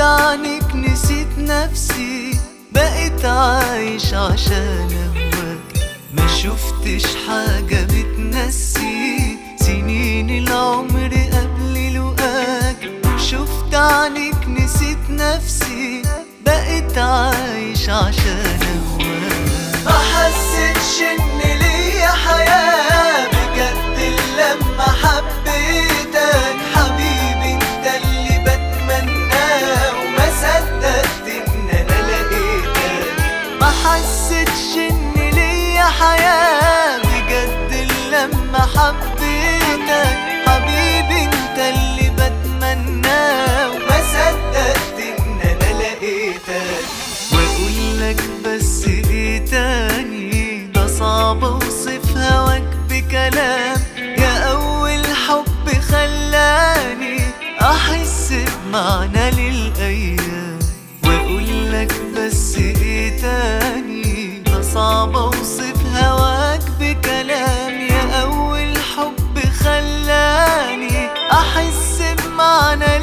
عنك نسيت نفسي بقيت عايش عشان اهواك ما شفتش حاجة بتنسي سنين العمر قبل لقاك شفت عنك نسيت نفسي بقيت عايش عشان اهواك ما حسيتش ان ليا حياة بجد لما حبيتك حبيبي انت اللي بتمناه وما صدقت ان انا لقيتك ما حسيتش ان ليا حياة بجد لما حبيتك حبيبي انت اللي بتمناه وما صدقت ان انا لقيتك واقول لك بس ايه تاني ده صعب اوصف هواك بكلام يا اول حب خلاني احس بمعنى للايام واقول لك بس ايه تاني ده صعب اوصف هواك بكلام يا اول حب خلاني احس بمعنى